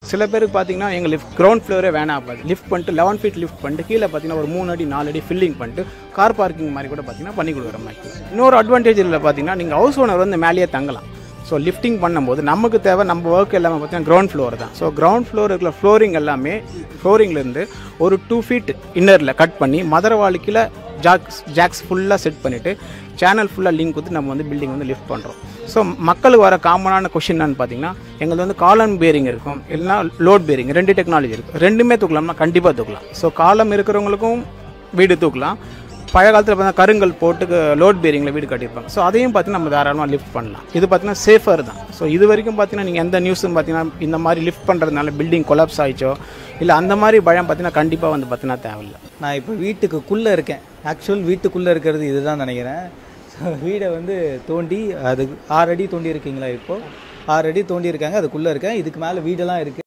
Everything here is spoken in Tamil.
சில பேருக்கு பார்த்தீங்கன்னா எங்கள் லிஃப்ட் கிரவுண்ட் ஃப்ளோரே வேணாம் பார்த்து லிஃப்ட் பண்ணிட்டு லெவன் ஃபீட் லிஃப்ட் பண்ணிட்டு கீழே பார்த்தீங்கன்னா ஒரு மூணு அடி நாலு அடி ஃபில்லிங் பண்ணிட்டு கார் பார்க்கிங் மாதிரி கூட பார்த்தீங்கன்னா பண்ணி கொடுக்குற மாதிரி இன்னொரு அட்வான்டேஜ் இதில் பார்த்தீங்கன்னா நீங்கள் ஹவுஸ் ஓனர் வந்து மேலேயே தங்கலாம் ஸோ லிஃப்டிங் பண்ணும்போது நமக்கு தேவை நம்ம ஒர்க் எல்லாமே பார்த்தீங்கன்னா கிரவுண்ட் ஃப்ளோர் தான் ஸோ கிரவுண்ட் ஃப்ளோர் இருக்கிற ஃப்ளோரிங் எல்லாமே ஃப்ளோரிங்லேருந்து ஒரு டூ ஃபீட் இன்னரில் கட் பண்ணி மதரவாளிக்கில் ஜாக்ஸ் ஜாக்ஸ் ஃபுல்லாக செட் பண்ணிவிட்டு சேனல் ஃபுல்லாக லிங்க் கொடுத்து நம்ம வந்து பில்டிங் வந்து லிஃப்ட் பண்ணுறோம் ஸோ மக்களுக்கு வர காமனான கொஷின் என்னன்னு பார்த்தீங்கன்னா எங்களுக்கு வந்து காலம் பேரிங் இருக்கும் இல்லைனா லோட் பேரிங் ரெண்டு டெக்னாலஜி இருக்கும் ரெண்டுமே தூக்கலாம்னா கண்டிப்பாக தூக்கலாம் ஸோ காலம் இருக்கிறவங்களுக்கும் வீடு தூக்கலாம் பழைய காலத்தில் பார்த்தீங்கன்னா கருங்கல் போட்டு லோட் பேரிங்கில் வீடு கட்டியிருப்பாங்க ஸோ அதையும் பார்த்தீங்கன்னா நம்ம தாராளமாக லிஃப்ட் பண்ணலாம் இது பார்த்தீங்கன்னா சேஃபர் தான் ஸோ இது வரைக்கும் பார்த்தீங்கன்னா நீங்கள் எந்த நியூஸும் பார்த்தீங்கன்னா இந்த மாதிரி லிஃப்ட் பண்ணுறதுனால பில்டிங் கொலாப்ஸ் ஆயிச்சோ இல்லை அந்த மாதிரி பயம் பார்த்தீங்கன்னா கண்டிப்பாக வந்து பார்த்தீங்கன்னா தேவையில்லை நான் இப்போ வீட்டுக்குள்ளே இருக்கேன் ஆக்சுவல் வீட்டுக்குள்ளே இருக்கிறது இதுதான் நினைக்கிறேன் ஸோ வீடை வந்து தோண்டி அது ஆறு அடி தோண்டி இருக்கீங்களா இப்போ ஆறு அடி தோண்டி இருக்காங்க அதுக்குள்ளே இருக்கேன் இதுக்கு மேலே வீடெல்லாம் இருக்குது